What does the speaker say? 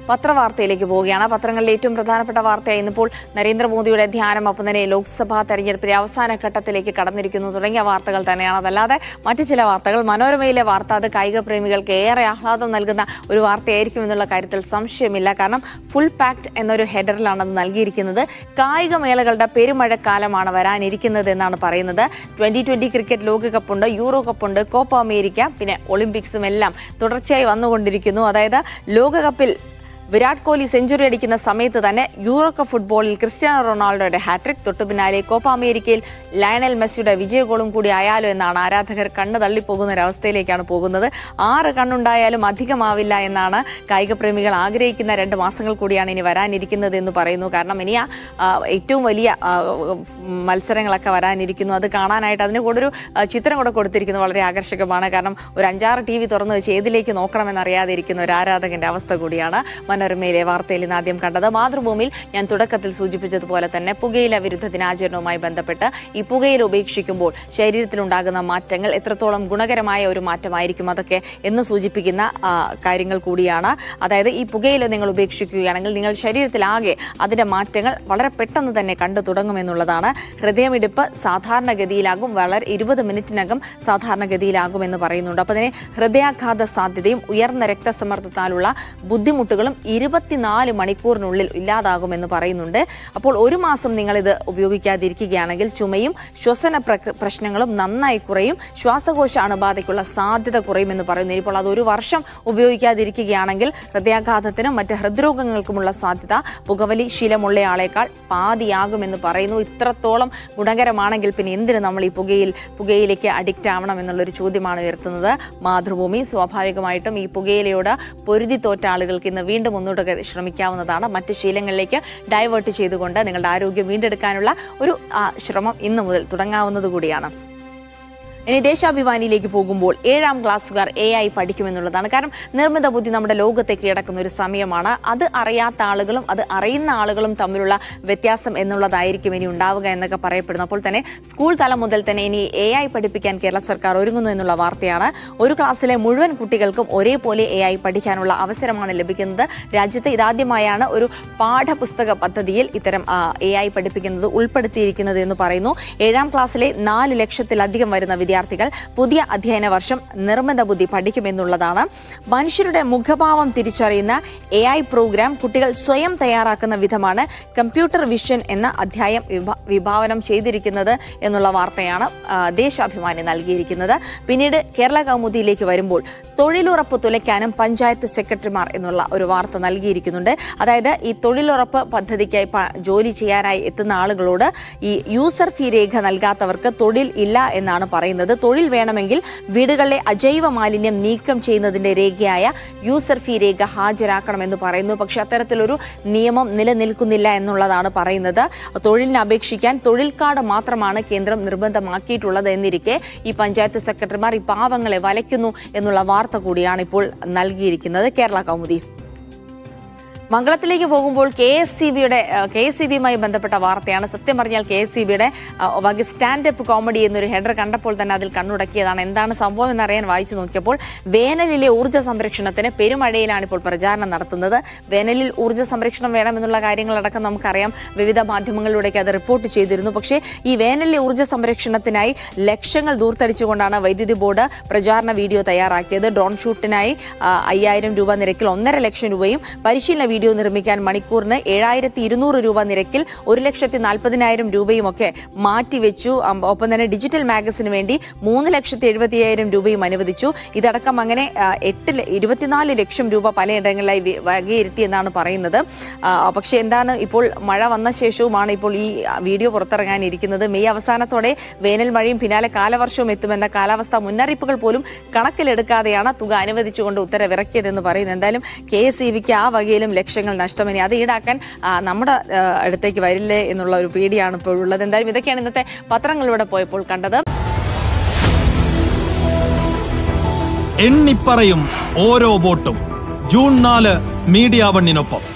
പത്രവാർത്തയിലേക്ക് പോവുകയാണ് പത്രങ്ങളിലെ ഏറ്റവും പ്രധാനപ്പെട്ട വാർത്തയായി ഇന്നിപ്പോൾ നരേന്ദ്രമോദിയുടെ ധ്യാനം ഒപ്പം തന്നെ ലോക്സഭാ തെരഞ്ഞെടുപ്പിലെ അവസാന ഘട്ടത്തിലേക്ക് കടന്നിരിക്കുന്നു തുടങ്ങിയ വാർത്തകൾ തന്നെയാണ് അതല്ലാതെ മറ്റു ചില വാർത്തകൾ മനോരമയിലെ വാർത്ത അത് കായിക പ്രേമികൾക്ക് ഏറെ ആഹ്ലാദം നൽകുന്ന ഒരു വാർത്തയായിരിക്കും എന്നുള്ള കാര്യത്തിൽ സംശയമില്ല കാരണം ഫുൾ പാക്ട് എന്നൊരു ഹെഡറിലാണ് അത് നൽകിയിരിക്കുന്നത് കായിക മേളകളുടെ പെരുമഴക്കാലമാണ് വരാനിരിക്കുന്നത് എന്നാണ് പറയുന്നത് ട്വന്റി ട്വന്റി ക്രിക്കറ്റ് ലോകകപ്പുണ്ട് യൂറോ കപ്പുണ്ട് കോപ്പ അമേരിക്ക പിന്നെ ഒളിമ്പിക്സും എല്ലാം തുടർച്ചയായി വന്നുകൊണ്ടിരിക്കുന്നു അതായത് ലോകകപ്പിൽ വിരാട് കോഹ്ലി സെഞ്ചുറി അടിക്കുന്ന സമയത്ത് തന്നെ യൂറോ കപ്പ് ഫുട്ബോളിൽ ക്രിസ്ത്യാനോ റൊണാൾഡോയുടെ ഹാട്രിക് തൊട്ടു പിന്നാലെ കോപ്പ അമേരിക്കയിൽ ലയണൽ മെസ്സിയുടെ വിജയഗോളും കൂടി ആയാലോ എന്നാണ് ആരാധകർ കണ്ണ് തള്ളിപ്പോകുന്ന ഒരവസ്ഥയിലേക്കാണ് പോകുന്നത് ആറ് കണ്ണുണ്ടായാലും അധികമാവില്ല എന്നാണ് കായിക പ്രേമികൾ ആഗ്രഹിക്കുന്ന രണ്ട് മാസങ്ങൾ കൂടിയാണ് ഇനി വരാനിരിക്കുന്നത് എന്ന് പറയുന്നു കാരണം ഇനി ആ, ആ, ഏറ്റവും വലിയ ആ, മത്സരങ്ങളൊക്കെ വരാനിരിക്കുന്നു അത് കാണാനായിട്ട് അതിന് കൂടെ ഒരു ആ, ചിത്രം കൂടെ കൊടുത്തിരിക്കുന്നത് വളരെ ആകർഷകമാണ് കാരണം ഒരു അഞ്ചാറ് ടി വി തുറന്നു വെച്ച് ഏതിലേക്ക് നോക്കണമെന്നറിയാതെ ഇരിക്കുന്ന ഒരു ആരാധകന്റെ അവസ്ഥ കൂടിയാണ് മനോരമയിലെ വാർത്തയിൽ ഇന്ന് ആദ്യം കണ്ടത് മാതൃഭൂമിയിൽ ഞാൻ തുടക്കത്തിൽ സൂചിപ്പിച്ചതുപോലെ തന്നെ പുകയില വിരുദ്ധ ദിനാചരണവുമായി ബന്ധപ്പെട്ട് ഈ പുകയില ഉപേക്ഷിക്കുമ്പോൾ ശരീരത്തിലുണ്ടാകുന്ന മാറ്റങ്ങൾ എത്രത്തോളം ഗുണകരമായ ഒരു മാറ്റമായിരിക്കും അതൊക്കെ എന്ന് സൂചിപ്പിക്കുന്ന ആ, കാര്യങ്ങൾ കൂടിയാണ് അതായത് ഈ പുകയില നിങ്ങൾ ഉപേക്ഷിക്കുകയാണെങ്കിൽ നിങ്ങൾ ശരീരത്തിലാകെ അതിന്റെ മാറ്റങ്ങൾ വളരെ പെട്ടെന്ന് തന്നെ കണ്ടു തുടങ്ങുമെന്നുള്ളതാണ് ഹൃദയമിടിപ്പ് സാധാരണഗതിയിലാകും വളരെ ഇരുപത് മിനിറ്റിനകം സാധാരണഗതിയിലാകും എന്ന് പറയുന്നുണ്ട് അപ്പോൾ അതിന് ഹൃദയാഘാത സാധ്യതയും ഉയർന്ന രക്തസമ്മർദ്ദത്താലുള്ള ബുദ്ധിമുട്ടുകളും ഇരുപത്തിനാല് മണിക്കൂറിനുള്ളിൽ ഇല്ലാതാകുമെന്ന് പറയുന്നുണ്ട് അപ്പോൾ ഒരു മാസം നിങ്ങൾ ഇത് ഉപയോഗിക്കാതിരിക്കുകയാണെങ്കിൽ ചുമയും ശ്വസന പ്രക്ര- പ്രശ്നങ്ങളും നന്നായി കുറയും ശ്വാസകോശ അണുബാധയ്ക്കുള്ള സാധ്യത കുറയുമെന്ന് പറയുന്നു ഇപ്പോൾ അത് ഒരു വർഷം ഉപയോഗിക്കാതിരിക്കുകയാണെങ്കിൽ ഹൃദയാഘാതത്തിനും മറ്റ് ഹൃദ്രോഗങ്ങൾക്കുമുള്ള സാധ്യത പുകവലി ശീലമുള്ളയാളേക്കാൾ പാതിയാകുമെന്ന് പറയുന്നു ഇത്രത്തോളം ഗുണകരമാണെങ്കിൽ പിന്നെ എന്തിന് നമ്മൾ ഈ പുകയിൽ പുകയിലേക്ക് അഡിക്റ്റ് ആവണം എന്നുള്ളൊരു ചോദ്യമാണ് ഉയർത്തുന്നത് മാതൃഭൂമി സ്വാഭാവികമായിട്ടും ഈ പുകയിലയോട് പൊരുതി തോറ്റ ആളുകൾക്ക് ഇന്ന് വീണ്ടും ഒന്നുകൂടെ ക- ശ്രമിക്കാവുന്നതാണ് മറ്റ് ശീലങ്ങളിലേക്ക് ഡൈവേർട്ട് ചെയ്തുകൊണ്ട് നിങ്ങളുടെ ആരോഗ്യം വീണ്ടെടുക്കാനുള്ള ഒരു ആ, ശ്രമം ഇന്ന് മുതൽ തുടങ്ങാവുന്നത് കൂടിയാണ് ഇനി ദേശാഭിമാനിയിലേക്ക് പോകുമ്പോൾ ഏഴാം ക്ലാസ്സുകാർ എ ഐ പഠിക്കുമെന്നുള്ളതാണ് കാരണം നിർമ്മിത ബുദ്ധി നമ്മുടെ ലോകത്തെ കീഴടക്കുന്ന ഒരു സമയമാണ് അത് അറിയാത്ത ആളുകളും അത് അറിയുന്ന ആളുകളും തമ്മിലുള്ള വ്യത്യാസം എന്നുള്ളതായിരിക്കും ഇനി ഉണ്ടാവുക എന്നൊക്കെ പറയപ്പെടുന്നു അപ്പോൾ തന്നെ സ്കൂൾ തലം മുതൽ തന്നെ ഇനി എ ഐ പഠിപ്പിക്കാൻ കേരള സർക്കാർ ഒരുങ്ങുന്നു എന്നുള്ള വാർത്തയാണ് ഒരു ക്ലാസ്സിലെ മുഴുവൻ കുട്ടികൾക്കും ഒരേപോലെ എ ഐ പഠിക്കാനുള്ള അവസരമാണ് ലഭിക്കുന്നത് രാജ്യത്ത് ഇതാദ്യമായാണ് ഒരു പാഠപുസ്തക പദ്ധതിയിൽ ഇത്തരം എ ഐ പഠിപ്പിക്കുന്നത് ഉൾപ്പെടുത്തിയിരിക്കുന്നത് എന്ന് പറയുന്നു ഏഴാം ക്ലാസ്സിലെ നാല് ലക്ഷത്തിലധികം വരുന്ന വിദ്യാർത്ഥികൾ പുതിയ അധ്യയന വർഷം നിർമ്മിത ബുദ്ധി പഠിക്കുമെന്നുള്ളതാണ് മനുഷ്യരുടെ മുഖഭാവം തിരിച്ചറിയുന്ന എ ഐ പ്രോഗ്രാം കുട്ടികൾ സ്വയം തയ്യാറാക്കുന്ന വിധമാണ് കമ്പ്യൂട്ടർ വിഷൻ എന്ന അധ്യായം വിഭ- വിഭാവനം ചെയ്തിരിക്കുന്നത് എന്നുള്ള വാർത്തയാണ് ആ, ദേശാഭിമാനി നൽകിയിരിക്കുന്നത് പിന്നീട് കേരള കൗമുദിയിലേക്ക് വരുമ്പോൾ തൊഴിലുറപ്പ് തുലയ്ക്കാനും പഞ്ചായത്ത് സെക്രട്ടറിമാർ എന്നുള്ള ഒരു വാർത്ത നൽകിയിരിക്കുന്നുണ്ട് അതായത് ഈ തൊഴിലുറപ്പ് പദ്ധതിക്കായി പ- ജോലി ചെയ്യാനായി എത്തുന്ന ആളുകളോട് ഈ യൂസർ ഫീ രേഖ നൽകാത്തവർക്ക് തൊഴിൽ ഇല്ല എന്നാണ് പറയുന്നത് തൊഴിൽ വേണമെങ്കിൽ വീടുകളിലെ അജൈവ മാലിന്യം നീക്കം ചെയ്യുന്നതിന്റെ രേഖയായ യൂസർ ഫീ രേഖ ഹാജരാക്കണമെന്ന് പറയുന്നു പക്ഷെ അത്തരത്തിലൊരു നിയമം നിലനിൽക്കുന്നില്ല എന്നുള്ളതാണ് പറയുന്നത് തൊഴിലിന് അപേക്ഷിക്കാൻ തൊഴിൽ കാർഡ് മാത്രമാണ് കേന്ദ്രം നിർബന്ധമാക്കിയിട്ടുള്ളത് എന്നിരിക്കെ ഈ പഞ്ചായത്ത് സെക്രട്ടറിമാർ ഈ പാവങ്ങളെ വലയ്ക്കുന്നു എന്നുള്ള വാർത്ത കൂടിയാണ് ഇപ്പോൾ നൽകിയിരിക്കുന്നത് കേരള കൗമുദി മംഗളത്തിലേക്ക് പോകുമ്പോൾ കെ എസ് സി ബിയുടെ കെ എസ് സി ബിയുമായി ബന്ധപ്പെട്ട വാർത്തയാണ് സത്യം പറഞ്ഞാൽ കെ എസ് സി ബിയുടെ വക സ്റ്റാൻഡപ്പ് കോമഡി എന്നൊരു ഹെഡർ കണ്ടപ്പോൾ തന്നെ അതിൽ കണ്ണുടക്കിയതാണ് എന്താണ് സംഭവം എന്നറിയാൻ വായിച്ചു നോക്കിയപ്പോൾ വേനലിലെ ഊർജ്ജ സംരക്ഷണത്തിന് പെരുമഴയിലാണ് ഇപ്പോൾ പ്രചാരണം നടത്തുന്നത് വേനലിൽ ഊർജ്ജ സംരക്ഷണം വേണമെന്നുള്ള കാര്യങ്ങളടക്കം നമുക്കറിയാം വിവിധ മാധ്യമങ്ങളിലൂടെയൊക്കെ അത് റിപ്പോർട്ട് ചെയ്തിരുന്നു പക്ഷേ ഈ വേനലിലെ ഊർജ്ജ സംരക്ഷണത്തിനായി ലക്ഷങ്ങൾ ദൂർത്തടിച്ചുകൊണ്ടാണ് വൈദ്യുതി ബോർഡ് പ്രചാരണ വീഡിയോ തയ്യാറാക്കിയത് ഡ്രോൺ ഷൂട്ടിനായി ആ, അയ്യായിരം രൂപ നിരക്കിൽ ഒന്നര ലക്ഷം രൂപയും പരിശീലന വീഡിയോ നിർമ്മിക്കാൻ മണിക്കൂറിന് ഏഴായിരത്തി ഇരുന്നൂറ് രൂപ നിരക്കിൽ ഒരു ലക്ഷത്തി നാൽപ്പതിനായിരം രൂപയും ഒക്കെ മാറ്റിവെച്ചു അം- ഒപ്പം തന്നെ ഡിജിറ്റൽ മാഗസിന് വേണ്ടി മൂന്ന് ലക്ഷത്തി എഴുപത്തിയായിരം രൂപയും അനുവദിച്ചു ഇതടക്കം അങ്ങനെ ആ, എട്ട് ല- ഇരുപത്തിനാല് ലക്ഷം രൂപ പലയിടങ്ങളിലായി വി- വകയിരുത്തി എന്നാണ് പറയുന്നത് ആ, പക്ഷേ എന്താണ് ഇപ്പോൾ മഴ വന്ന ശേഷവുമാണ് ഇപ്പോൾ ഈ ആ, വീഡിയോ പുറത്തിറങ്ങാനിരിക്കുന്നത് മെയ് അവസാനത്തോടെ വേനൽ മഴയും പിന്നാലെ കാലവർഷവും എത്തുമെന്ന കാലാവസ്ഥാ മുന്നറിയിപ്പുകൾ പോലും കണക്കിലെടുക്കാതെയാണ് തുക അനുവദിച്ചുകൊണ്ട് ഉത്തരവിറക്കിയതെന്ന് പറയുന്നത് എന്തായാലും കെ എസ് ഇ ബിക്ക് ആ വകയിലും ലക്ഷങ്ങൾ നഷ്ടമിനി അത് ഈടാക്കാൻ ആ, നമ്മുടെ ആ, അടുത്തേക്ക് വരില്ലേ എന്നുള്ള ഒരു പേടിയാണ് ഇപ്പോൾ ഉള്ളത് എന്തായാലും ഇതൊക്കെയാണ് ഇന്നത്തെ പത്രങ്ങളിലൂടെ പോയപ്പോൾ കണ്ടത് എണ്ണിപ്പറയും ഓരോ വോട്ടും ജൂൺ നാല് മീഡിയ വണ്ണിനൊപ്പം